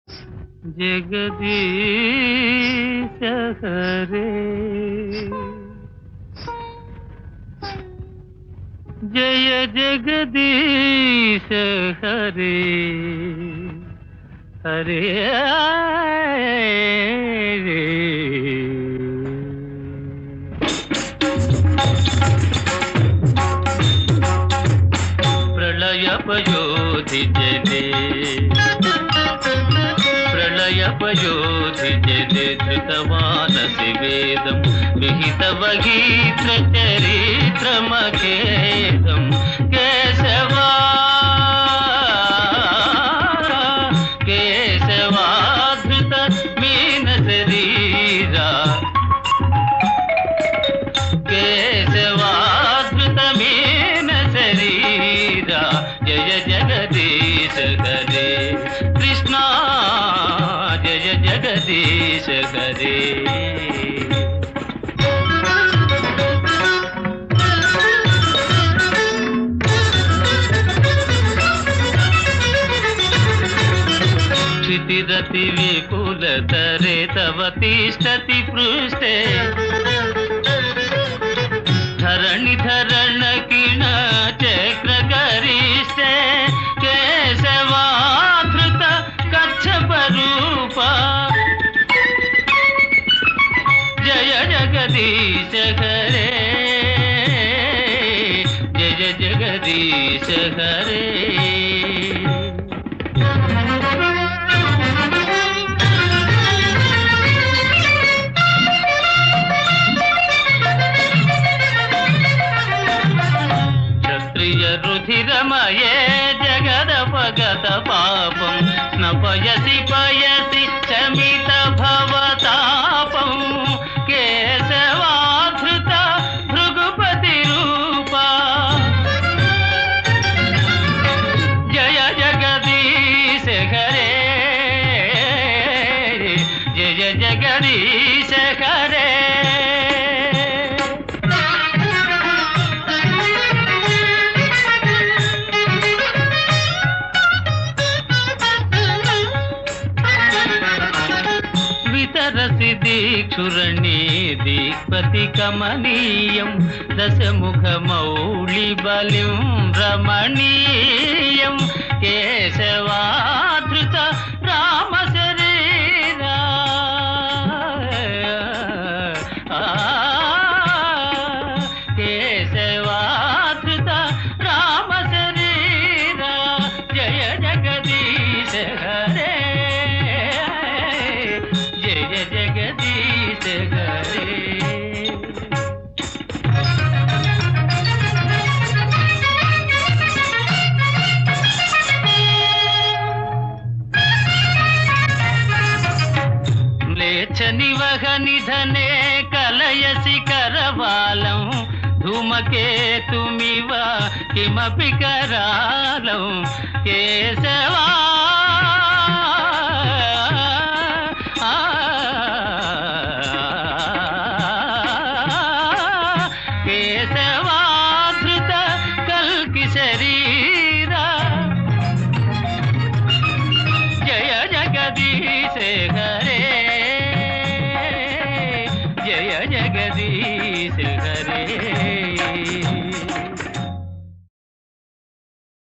జగదీశ హరే జయ జగదీశ హరే హరే ప్రళయపయోధి జనే ప్రళయపయోధి జనే ధృతమానసి వేదం విహిత వగీత్ర చరిత్రమఖేదం కేశవా కేశవాధృత మీన శరీరా కేశవాద్భుతమేన శరీరా జయ జగదీశ హరే కృష్ణ జయ జగదీశ హరే क्षितिरति विपुलतरे तव तिष्ठति पृष्ठे धरणि धरण किण चक्र गरिष्ठे केशवाधृत कच्छप रूप जय जगदीश हरे जय जगदीश हरे క్షత్రియ రుధిరమయే జగదపగత పాపం స్నపయసి పయసి శమిత భవతాపం కేశవాధృత భృగుపతి రూప జయ జగదీశ హరే జయ జగదీశ హరే వితరసి దీక్షురణి దీక్పతి కమనీయం దశముఖమౌళి బలిం రమణీయం కేశవాధృత రామ శరీరా ఆ, కేశవాధృత రామ శరీరా జయ జగదీశ హరే జయ జగదీశ హరే మ్లేచ్ఛ నివహ నిధనే కలయసి కరవాలం ధూమకేతుమివ కిమపి కరాలం కేశవ